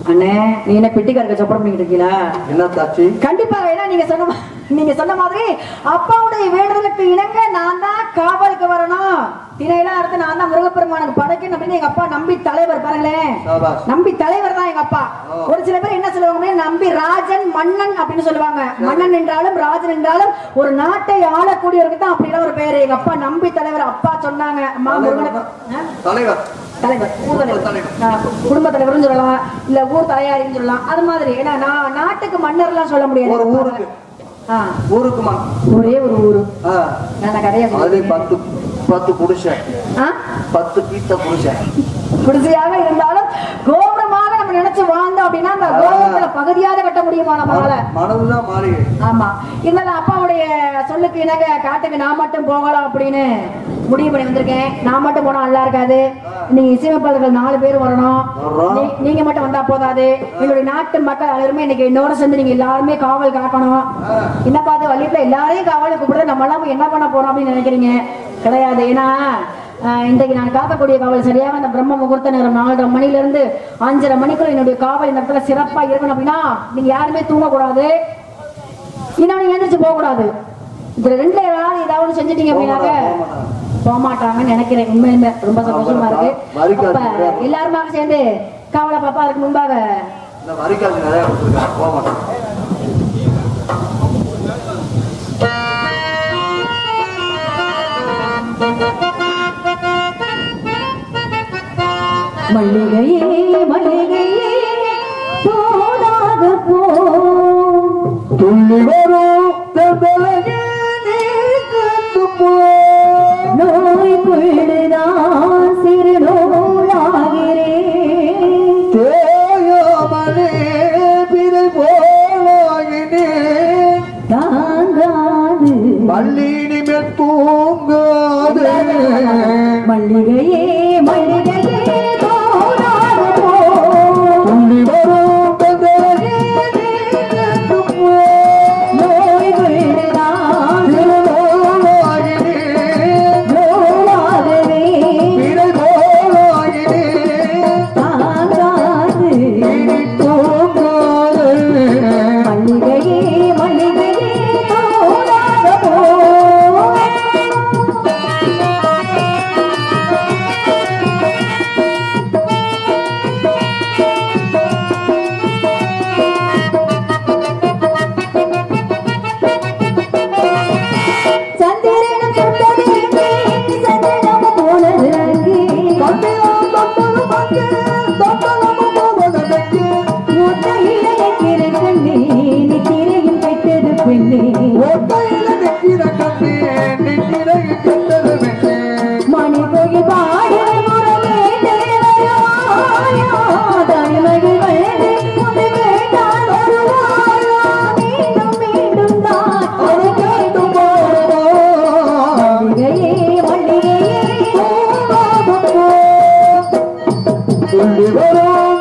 அண்ணே நீ என்ன பெட்டிக்காரங்க சப்போர்ட் பண்ணிட்டு இருக்கீங்களா என்ன தாச்சி கண்டிப்பா ஏன்னா நீங்க சொன்ன மா- நீங்க சொன்ன மாதிரி அப்பாவுடைய வேண்டுதலுக்கு இணங்க நான் தான் காவலுக்கு வரணும் திரையெல்லாம் அடுத்து நான் தான் முருகப்பெருமானுக்கு படைக்கணும் அப்படின்னு எங்க அப்பா நம்பி தலைவர் பாருங்களேன் சாபாஷ். நம்பி தலைவர் தான் எங்க அப்பா ஒரு சில பேர் என்ன சொல்லுவாங்க நம்பி ராஜன் மன்னன் அப்படின்னு சொல்லுவாங்க மன்னன் என்றாலும் ராஜன் என்றாலும் ஒரு நாட்டை ஆளக்கூடியவருக்கு தான் அப்படிலாம் ஒரு பேரு எங்க அப்பா நம்பி தலைவர் அப்பா சொன்னாங்க அம்மா முருகனுக்கு ஆ? தலைவர் தலைவர் ஊர் தலைவர் தலைவர். ஆ, குடும்ப தலைவர்னு சொல்லலாம் இல்ல ஊர் தலையாரின்னு சொல்லலாம் அது மாதிரி ஏன்னா நான் நாட்டுக்கு மன்னர்லாம் சொல்ல முடியாது ஒரு ஊருக்கு. ஆ, ஊருக்குமா ஒரே ஒரு ஊரு ஆ. நான் கதையா அது சொல்றேன் பத்து பத்து புருஷன் ஆ? பத்து பீத்த புருஷன் குடிசையாக இருந்தாலும் கோபுரமாக நம்ம நினைச்சு வாழ்ந்தோம் அப்படின்னா அந்த கோபுரத்துல பகுதியாக கட்ட முடியுமா நம்மளால மனதுதான் மாளிகை ஆமா இருந்தாலும் அப்பாவுடைய சொல்லுக்கு இணங்க காட்டுக்கு நான் மட்டும் போகலாம் அப்படின்னு முடிவு பண்ணி வந்திருக்கேன் நான் மட்டும் போனா நல்லா இருக்காது நீங்க இசையமைப்பாளர்கள் நாலு பேர் வரணும் வர்றோம். நீ- நீங்க மட்டும் வந்தா போதாது எங்களுடைய நாட்டு மக்கள் அனைவருமே இன்னைக்கு என்னோட சேர்ந்து நீங்க எல்லாருமே காவல் காக்கணும் என்ன பார்த்து வள்ளிப்புல எல்லாரையும் காவல் கூப்பிடுறது நம்ம எல்லாம் போய் என்ன பண்ண போறோம் அப்படின்னு நினைக்கிறீங்க கிடையாது ஏன்னா ஆஹ், இன்றைக்கு நான் காக்கக்கூடிய காவல் சரியாக அந்த பிரம்ம முகூர்த்த நேரம் நாலரை மணில இருந்து அஞ்சரை மணிக்குள்ள என்னுடைய காவல் இந்த இடத்துல சிறப்பா இருக்கணும் அப்படின்னா நீங்க யாருமே தூங்கக்கூடாது இன்னொன்னு எழுந்திரிச்சு போக கூடாது இதுல ரெண்டுல ஏதாவது ஏதாவது செஞ்சுட்டீங்க அப்படின்னாக்க போக மாட்டாங்கன்னு நினைக்கிறேன் உண்மையுமே ரொம்ப சந்தோஷமா இருக்கு வரிக்காசு அப்ப நிறைய. எல்லாருமாக சேர்ந்து காவலை பாப்பா அதுக்கு முன்பாக இந்த வரிக்காசு நிறைய கொடுத்துருக்காங்க போக மாட்டேன் மல்லிகையே மல்லிகையே போதாக போ துள்ளி வரும் தென்றலையே நீ சென்று போ. நோய் கொள்ளுதான் சிறு நோயாகிறேன் தேயாமலே பிறை போலாகினேன் தாங்காது பள்ளி நிமிர் தூங்காது மல்லிகையே மல்லிகையே போதாக போ துள்ளி வரும் தென்றலையே நீ சென்று போ. நோய் கொள்ளுதான் திருநோயாகினேன் நோயாகவே பிறை போலாகினேன் தாங்காது இனி தூங்காது மல்லிகையே மல்லிகையே போதாக போ சந்திரனும் சுட்டது எங்கே சந்திரனும் போனது அங்கே முத்தையில நிற்கிற கண்ணே நித்திரையும் கெட்டது பெண்ணே மணி போய் பாடு முறமே தேவையாயா தனிமகள் வயது உன்னை கேட்டால் வருவாயா மீண்டும் மீண்டும் தான் அதை கேட்டு மல்லிகையே மல்லிகையே பூவாகப் போ. துள்ளி வரும்